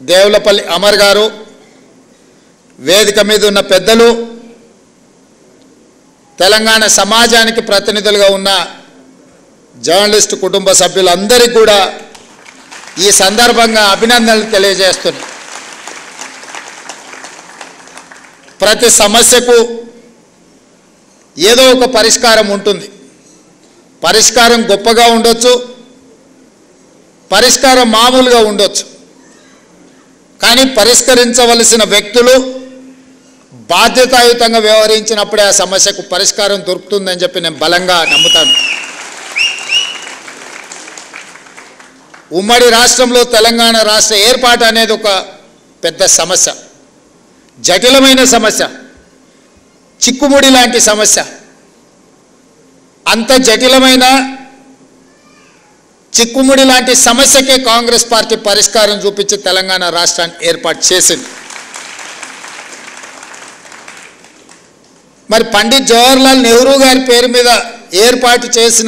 దేవులపల్లి అమర్ గారు వేదిక మీద ఉన్న పెద్దలు తెలంగాణ సమాజానికి ప్రతినిధులుగా ఉన్న జర్నలిస్టు కుటుంబ సభ్యులందరికీ కూడా ఈ సందర్భంగా అభినందనలు తెలియజేస్తున్నాను ప్రతి సమస్యకు ఏదో ఒక పరిష్కారం ఉంటుంది పరిష్కారం గొప్పగా ఉండొచ్చు పరిష్కారం మామూలుగా ఉండొచ్చు కానీ పరిష్కరించవలసిన వ్యక్తులు బాధ్యతాయుతంగా వ్యవహరించినప్పుడే ఆ సమస్యకు పరిష్కారం దొరుకుతుందని చెప్పి నేను బలంగా నమ్ముతాను ఉమ్మడి రాష్ట్రంలో తెలంగాణ రాష్ట్ర ఏర్పాటు అనేది ఒక పెద్ద సమస్య జటిలమైన సమస్య చిక్కుముడి లాంటి సమస్య అంత జటిలమైన చిక్కుముడి లాంటి సమస్యకే కాంగ్రెస్ పార్టీ పరిష్కారం చూపించి తెలంగాణ రాష్ట్రాన్ని ఏర్పాటు చేసింది మరి పండిత్ జవహర్లాల్ నెహ్రూ గారి పేరు మీద ఏర్పాటు చేసిన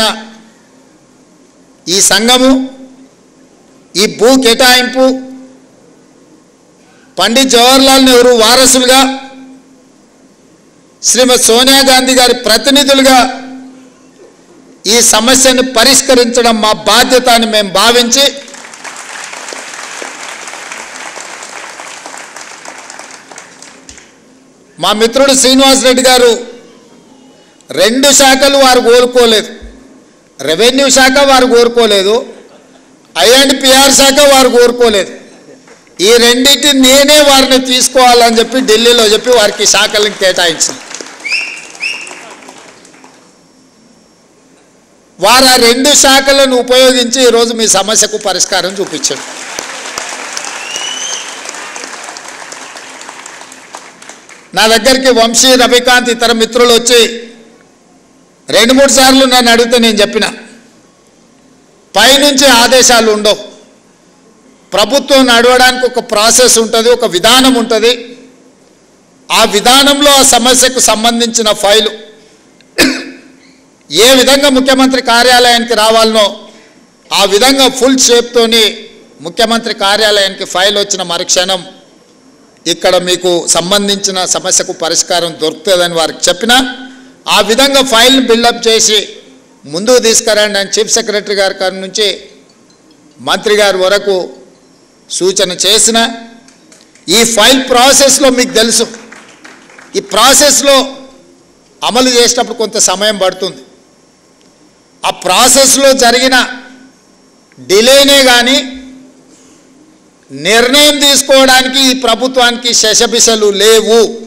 ఈ సంఘము ఈ భూ కేటాయింపు పండిత్ జవహర్లాల్ నెహ్రూ వారసులుగా శ్రీమతి సోనియా గాంధీ గారి ప్రతినిధులుగా ఈ సమస్యను పరిష్కరించడం మా బాధ్యత అని మేము భావించి మా మిత్రుడు శ్రీనివాస్ రెడ్డి గారు రెండు శాఖలు వారు కోరుకోలేదు రెవెన్యూ శాఖ వారు కోరుకోలేదు ఐ అండ్ పిఆర్ శాఖ వారు కోరుకోలేదు ఈ రెండింటి నేనే వారిని తీసుకోవాలని చెప్పి ఢిల్లీలో చెప్పి వారికి శాఖలను కేటాయించింది వారు ఆ రెండు శాఖలను ఉపయోగించి ఈరోజు మీ సమస్యకు పరిష్కారం చూపించాడు నా దగ్గరికి వంశీ రవికాంత్ ఇతర మిత్రులు వచ్చి రెండు మూడు సార్లు నన్ను అడిగితే నేను చెప్పిన పైనుంచి ఆదేశాలు ఉండవు ప్రభుత్వం నడవడానికి ఒక ప్రాసెస్ ఉంటుంది ఒక విధానం ఉంటుంది ఆ విధానంలో ఆ సమస్యకు సంబంధించిన ఫైలు ఏ విధంగా ముఖ్యమంత్రి కార్యాలయానికి రావాలనో ఆ విధంగా ఫుల్ షేప్తోని ముఖ్యమంత్రి కార్యాలయానికి ఫైల్ వచ్చిన మరుక్షణం ఇక్కడ మీకు సంబంధించిన సమస్యకు పరిష్కారం దొరుకుతుందని వారికి చెప్పినా ఆ విధంగా ఫైల్ని బిల్డప్ చేసి ముందుకు తీసుకురండి అని చీఫ్ సెక్రటరీ గారి కాడి నుంచి మంత్రి గారి వరకు సూచన చేసిన ఈ ఫైల్ ప్రాసెస్లో మీకు తెలుసు ఈ ప్రాసెస్లో అమలు చేసేటప్పుడు కొంత సమయం పడుతుంది ఆ ప్రాసెస్లో జరిగిన డిలేనే కానీ నిర్ణయం తీసుకోవడానికి ఈ ప్రభుత్వానికి శశబిసలు లేవు